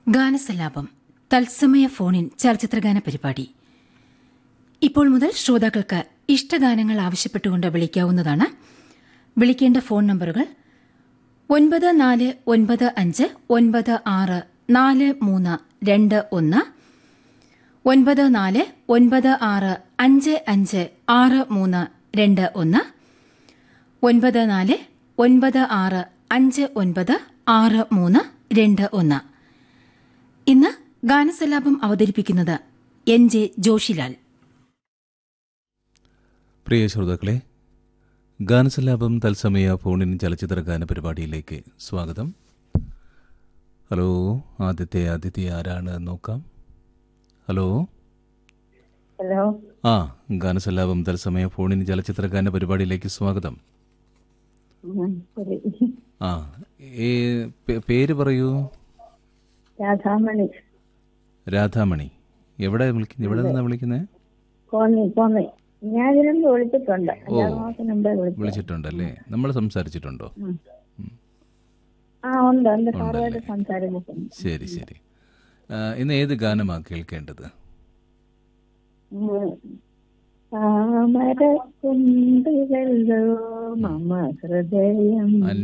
ഗാനസല്ലാപം തത്സമയ ഫോണിൻ ചലച്ചിത്രഗാന പരിപാടി ഇപ്പോൾ മുതൽ ശ്രോതാക്കൾക്ക് ഇഷ്ടഗാനങ്ങൾ ആവശ്യപ്പെട്ടുകൊണ്ട് വിളിക്കാവുന്നതാണ് വിളിക്കേണ്ട ഫോൺ നമ്പറുകൾ ഒൻപത് നാല് ഒൻപത് അഞ്ച് ഒൻപത് ആറ് നാല് മൂന്ന് രണ്ട് ഒന്ന് ഒൻപത് നാല് ഒൻപത് ആറ് അഞ്ച് അഞ്ച് ആറ് മൂന്ന് രണ്ട് ഒന്ന് ഒൻപത് നാല് ഒൻപത് ആറ് അഞ്ച് ഒൻപത് ആറ് മൂന്ന് രണ്ട് ഒന്ന് ഇന്ന് ഗാനസലാപം അവതരിപ്പിക്കുന്നത് എൻ ജെ ജോഷിലാൽ പ്രിയ ശ്രോതാക്കളെ ഗാനസല്ലാപം തത്സമയ ഫോണിൻ ചലച്ചിത്ര ഗാന പരിപാടിയിലേക്ക് സ്വാഗതം ഹലോ ആദ്യത്തെ അതിഥി ആരാണ് എന്ന് നോക്കാം ഹലോ ഹലോ ആ ഗാനസല്ലാപം തത്സമയ ഫോണിൻ ചലച്ചിത്ര ഗാന പരിപാടിയിലേക്ക് സ്വാഗതം ഉം, ശരി ആ ഏ, പേ- പേര് പറയൂ രാധാമണി രാധാമണി എവിടെ വിളിക്കുന്ന എവിടെ നിന്നാണ് വിളിക്കുന്നത് കോന്നി കോന്നി ഞാൻ ഇതിനൊന്ന് വിളിച്ചിട്ടുണ്ട് അഞ്ചാറ് മാസം മുമ്പേ വിളിച്ചു വിളിച്ചിട്ടുണ്ടല്ലേ നമ്മൾ സംസാരിച്ചിട്ടുണ്ടോ ആ ഉണ്ട് എന്റെ സാറുമായിട്ട് സംസാരിച്ചിട്ടുണ്ട് ശരി ശരി ആ, ഇന്ന് ഏത് ഗാനമാണ് കേൾക്കേണ്ടത് ഉം. താമരക്കുണ്ടിലല്ലോ മമ ഹൃദയം